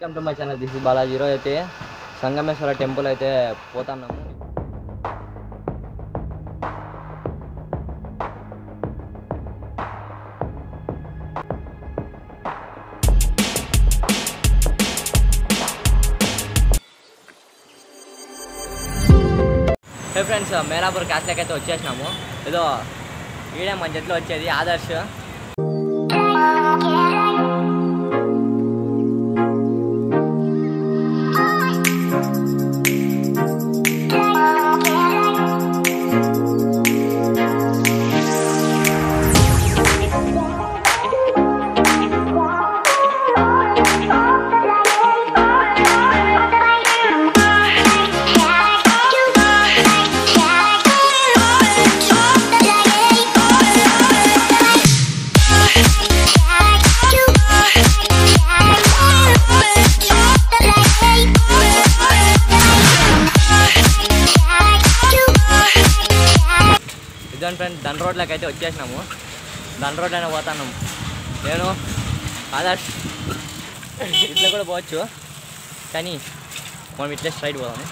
welcome to my channel this is Balaji ఈరోజు అయితే Sangameshwara temple అయితే పోతున్నాము హే ఫ్రెండ్స్ మేలాపూర్ క్యాస్ట్లోకి అయితే వచ్చేసినాము ఏదో ఈడే మన జట్లో వచ్చేది ఆదర్శ్ ఇదని ఫ్రెండ్ దండ రోడ్లోకి అయితే వచ్చేసినాము దండ రోడ్ అయినా పోతున్నాం నేను ఆదర్శ్ ఇట్లా కూడా పోవచ్చు కానీ మనం ఇట్లే స్ట్రైట్ పోదాము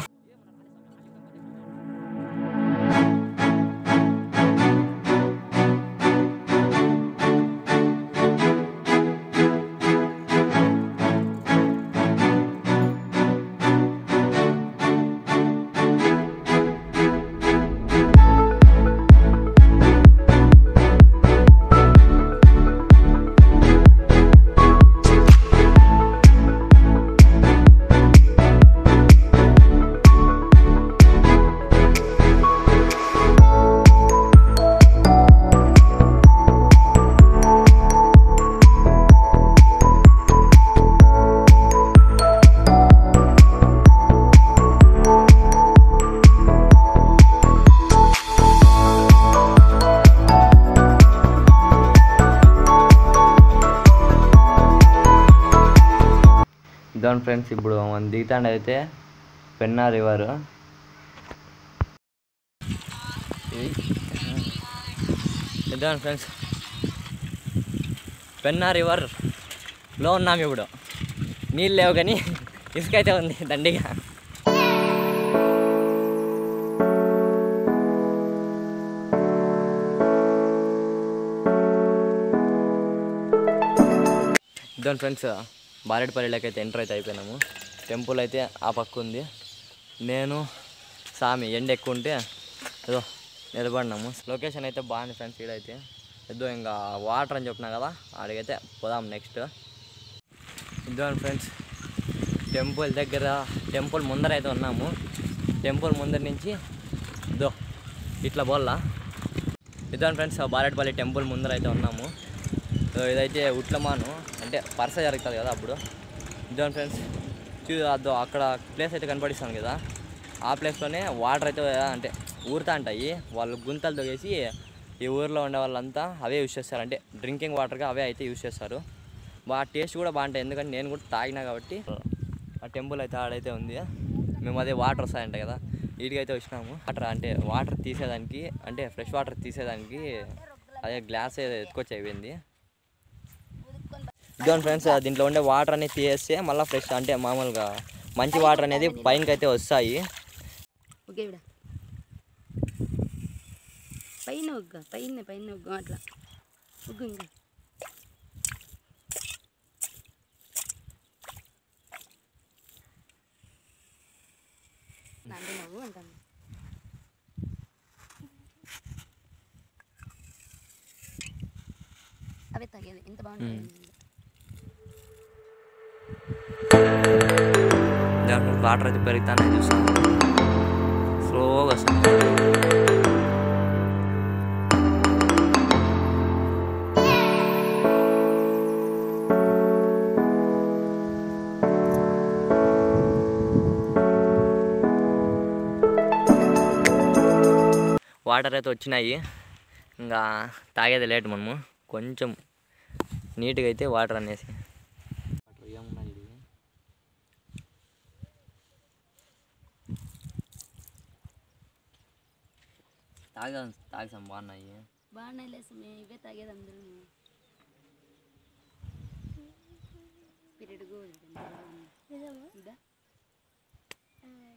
ఇదాన్ ఫ్రెండ్స్ ఇప్పుడు మనం దిగుతాండి అయితే పెన్నా రివర్ ఇదాన్ ఫ్రెండ్స్ పెన్నా రివర్ లో ఉన్నాం ఇప్పుడు నీళ్ళు లేవు కానీ ఇసుక అయితే ఉంది దండిగా ఇదాన్ ఫ్రెండ్స్ బారెడ్పల్లిలోకి అయితే ఎంటర్ అయితే అయిపోయినాము టెంపుల్ అయితే ఆ పక్క ఉంది నేను సామి ఎండ ఎక్కువ ఉంటే ఏదో నిలబడినాము లొకేషన్ అయితే బాగుంది ఫ్రెండ్స్ ఈడైతే ఏదో ఇంకా వాటర్ అని చెప్పినా కదా ఆడికైతే పోదాం నెక్స్ట్ ఇదో ఫ్రెండ్స్ టెంపుల్ దగ్గర టెంపుల్ ముందర అయితే ఉన్నాము టెంపుల్ ముందర నుంచి ఇదో ఇట్లా పోల్లా ఇదో ఫ్రెండ్స్ బారెడ్పల్లి టెంపుల్ ముందర అయితే ఉన్నాము సో ఇదైతే ఉట్లమాను అంటే పరస జరుగుతుంది కదా అప్పుడు ఇదో ఫ్రెండ్స్ చూ అదో అక్కడ ప్లేస్ అయితే కనపడిస్తాను కదా ఆ ప్లేస్లోనే వాటర్ అయితే అంటే ఊరుతా ఉంటాయి వాళ్ళు గుంతలు తొగేసి ఈ ఊర్లో ఉండే వాళ్ళంతా అవే యూస్ చేస్తారు అంటే డ్రింకింగ్ వాటర్గా అవే అయితే యూస్ చేస్తారు బాగా టేస్ట్ కూడా బాగుంటాయి ఎందుకంటే నేను కూడా తాగినా కాబట్టి ఆ టెంపుల్ అయితే ఆడైతే ఉంది మేము అదే వాటర్ వస్తాయంట కదా వీటికైతే వచ్చినాము వాటర్ అంటే వాటర్ తీసేదానికి అంటే ఫ్రెష్ వాటర్ తీసేదానికి అదే గ్లాస్ ఎత్తుకొచ్చి అయిపోయింది ఇదిగోండి ఫ్రెండ్స్ దీంట్లో ఉండే వాటర్ అనేది తీసేస్తే మళ్ళీ ఫ్రెష్ అంటే మామూలుగా మంచి వాటర్ అనేది పైనకి అయితే వస్తాయి ఓకే ఇవిడ పైన ఒగ్గ పైన పైన ఒగ్గ అట్లా ఒగ్గు ఇంకా అంటే నవ్వు అంటాను అవే తగ్గేది ఎంత బాగుంటుంది వాటర్ అయితే పెరుగుతానే చూస్తాను స్లోగా వస్తుంది వాటర్ అయితే వచ్చినాయి ఇంకా తాగేది లేట్ మనము కొంచెం నీట్గా అయితే వాటర్ అనేసి వాటర్ ఏమున్నాయి ఇది తాగా తాగాం బాగున్నాయి బాగున్నాయి లేసు మేము ఇవే తాగేది అందరూ పీరియడ్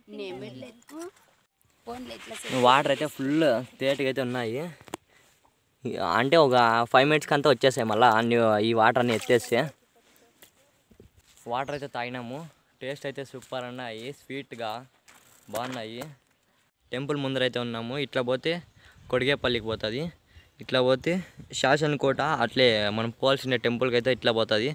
నేను వెళ్ళలేదు ఫోన్లో ఎట్లా వాటర్ అయితే ఫుల్ తేటగా అయితే ఉన్నాయి అంటే ఒక ఫైవ్ మినిట్స్కి అంతా వచ్చేసాయి మళ్ళీ అన్ని ఈ వాటర్ అన్ని ఎత్తేస్తే వాటర్ అయితే తాగినాము టేస్ట్ అయితే సూపర్ ఉన్నాయి స్వీట్గా బాగున్నాయి టెంపుల్ ముందరైతే ఉన్నాము ఇట్లా పోతే కొడిగేపల్లికి పోతుంది ఇట్లా పోతే శాసన్ కోట అట్లే మనం పోవాల్సిన టెంపుల్కి అయితే ఇట్లా పోతుంది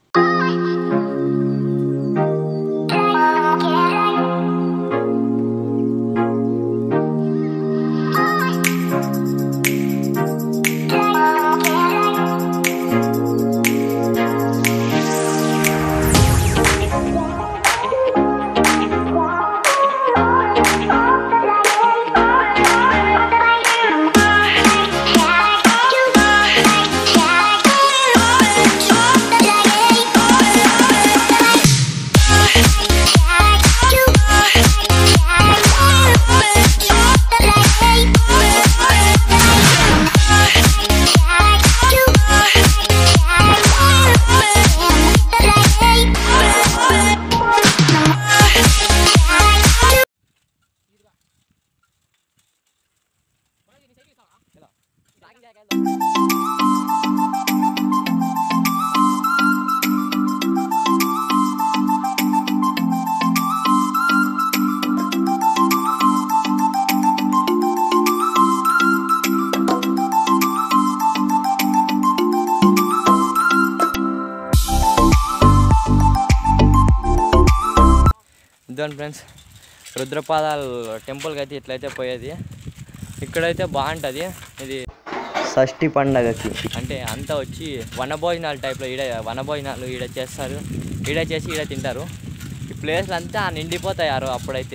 ఇదండి ఫ్రెండ్స్ రుద్రపాదాలు టెంపుల్కి అయితే ఇట్లయితే పోయేది ఇక్కడైతే బాగుంటుంది ఇది షష్ఠి పండగకి అంటే అంతా వచ్చి వనభోజనాలు టైప్లో ఈడ వనభోజనాలు ఈడ చేస్తారు ఈడ చేసి ఈడ తింటారు ఈ ప్లేస్లు అంతా నిండిపోతాయారు అప్పుడైతే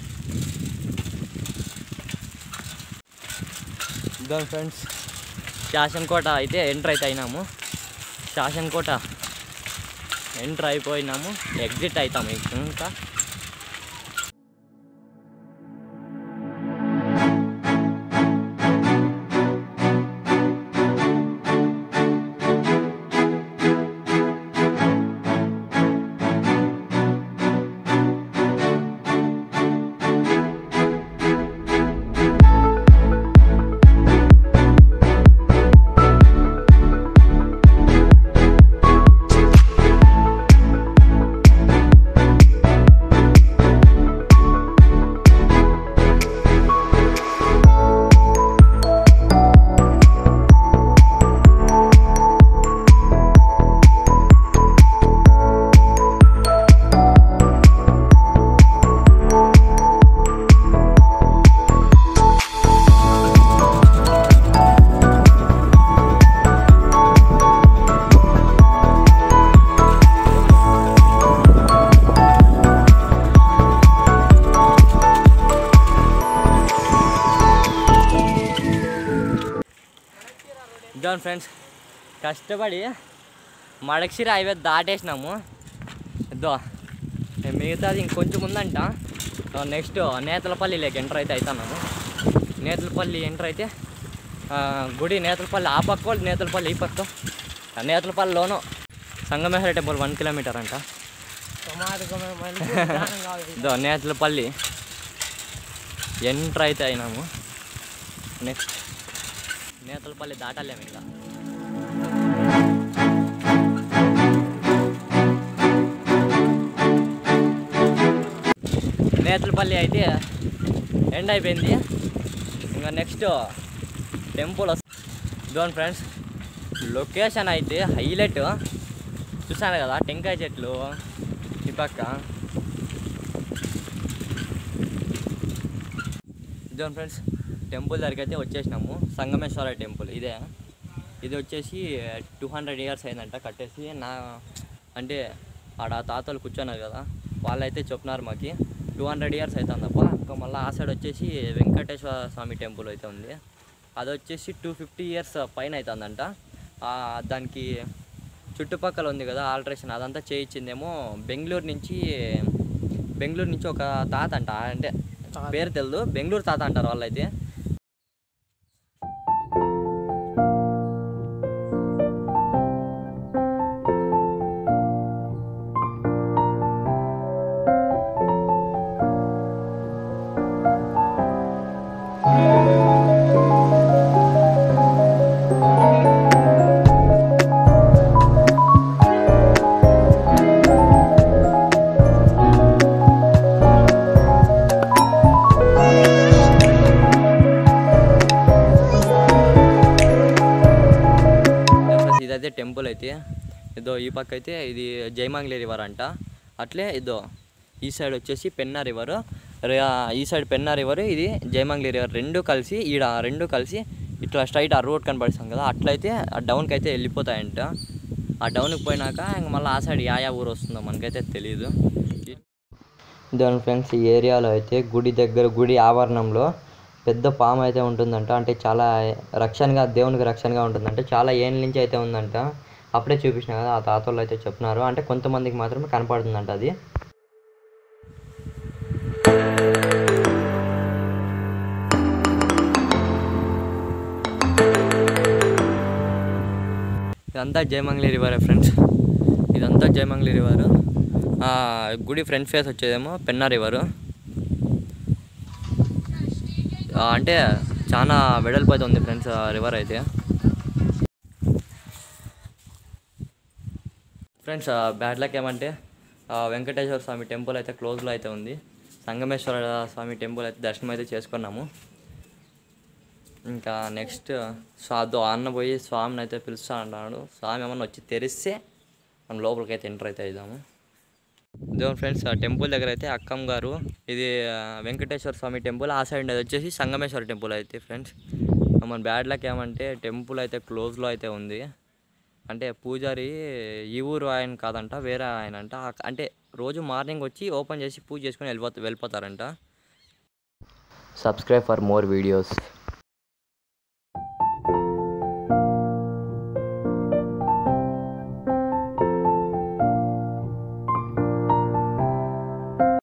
ఇదాం ఫ్రెండ్స్ శాసనకోట అయితే ఎంటర్ అయితే అయినాము శాసనకోట ఎంటర్ అయిపోయినాము ఎగ్జిట్ అవుతాము ఇంకా ఇదాం ఫ్రెండ్స్ కష్టపడి మడక్షిర హైవే దాటేసినాము ఇద్దో మిగతాది ఇంకొంచెం ఉందంట నెక్స్ట్ నేతలపల్లి లేక ఎంటర్ అయితే అవుతున్నాము నేతలపల్లి ఎంటర్ అయితే ఆ, గుడి నేతలపల్లి ఆ పక్క వాళ్ళు నేతలపల్లి ఈ పక్క ఆ నేతలపల్లిలోనూ సంగమేశ్వర టెంపుల్ వన్ కిలోమీటర్ అంట ఇదో నేతలపల్లి ఎంటర్ అయితే అయినాము నెక్స్ట్ నేతలపల్లి దాటాలేము ఇంకా నేతలపల్లి అయితే ఎండ్ అయిపోయింది ఇంకా నెక్స్ట్ టెంపుల్ ఇదిగోండి ఫ్రెండ్స్ లొకేషన్ అయితే హైలైట్ చూసాను కదా టెంకాయ చెట్లు ఈ పక్క ఇదిగోండి ఫ్రెండ్స్ టెంపుల్ దగ్గరికి అయితే వచ్చేసినాము సంగమేశ్వర టెంపుల్ ఇదే ఇది వచ్చేసి టూ హండ్రెడ్ ఇయర్స్ అయిందంట కట్టేసి నా అంటే ఆడ తాతలు కూర్చున్నారు కదా వాళ్ళైతే చెప్పినారు మాకి టూ హండ్రెడ్ ఇయర్స్ అవుతుందప్ప ఇంకా మళ్ళీ ఆ సైడ్ వచ్చేసి వెంకటేశ్వర స్వామి టెంపుల్ అయితే ఉంది అది వచ్చేసి టూ ఫిఫ్టీ ఇయర్స్ పైన అవుతుందంట ఆ, దానికి చుట్టుపక్కల ఉంది కదా ఆల్ట్రేషన్ అదంతా చేయించిందేమో బెంగళూరు నుంచి బెంగళూరు నుంచి ఒక తాత అంట అంటే పేరు తెలియదు బెంగళూరు తాత అంటారు వాళ్ళైతే పక్క అయితే ఇది జయమాంగ్లీ రివర్ అంట అట్లే ఇదో ఈ సైడ్ వచ్చేసి పెన్నా రివర్ ఈ సైడ్ పెన్నా రివర్ ఇది జయమాంగ్లీ రివర్ రెండు కలిసి ఈడ రెండు కలిసి ఇట్లా స్ట్రైట్ ఆ రోడ్ కనబడిస్తాం కదా అట్లయితే ఆ డౌన్కి అయితే వెళ్ళిపోతాయంట ఆ డౌన్కి పోయినాక ఇంక మళ్ళీ ఆ సైడ్ యా యా ఊరు వస్తుందో మనకైతే తెలియదు దాని ఫ్రెండ్స్ ఈ ఏరియాలో అయితే గుడి దగ్గర గుడి ఆవరణంలో పెద్ద పాము అయితే ఉంటుందంట అంటే చాలా రక్షణగా దేవునికి రక్షణగా ఉంటుందంట చాలా ఏళ్ళ నుంచి అయితే ఉందంట అప్పుడే చూపించిన కదా ఆ తాతలు అయితే చెప్తున్నారు అంటే కొంతమందికి మాత్రమే కనపడుతుందంట అది ఇదంతా జయమంగళి రివరే ఫ్రెండ్స్ ఇదంతా జయమంగళి రివర్ గుడి ఫ్రంట్ ఫేస్ వచ్చేదేమో పెన్నా రివరు ఆ, అంటే చాలా వెడల్పు అయితే ఉంది ఫ్రెండ్స్ రివర్ అయితే ఫ్రెండ్స్ బ్యాడ్ లక్ ఏమంటే ఆ, వెంకటేశ్వర స్వామి టెంపుల్ అయితే క్లోజ్లో అయితే ఉంది సంగమేశ్వర స్వామి టెంపుల్ అయితే దర్శనం అయితే చేసుకున్నాము ఇంకా నెక్స్ట్ స్వాదో అన్న పోయి స్వామిని అయితే పిలుస్తా అంటున్నాడు స్వామి ఏమన్నా వచ్చి తెరిస్తే మనం లోపలికి అయితే ఎంటర్ అయితే అవుదాము దేవుని ఫ్రెండ్స్ ఆ టెంపుల్ దగ్గర అయితే అక్కం గారు ఇది ఆ, వెంకటేశ్వర స్వామి టెంపుల్ ఆ సైడ్ అది వచ్చేసి సంగమేశ్వర టెంపుల్ అయితే ఫ్రెండ్స్ మన బ్యాడ్ లక్ ఏమంటే టెంపుల్ అయితే క్లోజ్లో అయితే ఉంది అంటే పూజారి ఈ ఊరు ఆయన కాదంట వేరే ఆయన అంట ఆ- అంటే రోజు మార్నింగ్ వచ్చి ఓపెన్ చేసి పూజ చేసుకొని వెళ్ళిపో వెళ్ళిపోతారంట సబ్స్క్రైబ్ ఫర్ మోర్ వీడియోస్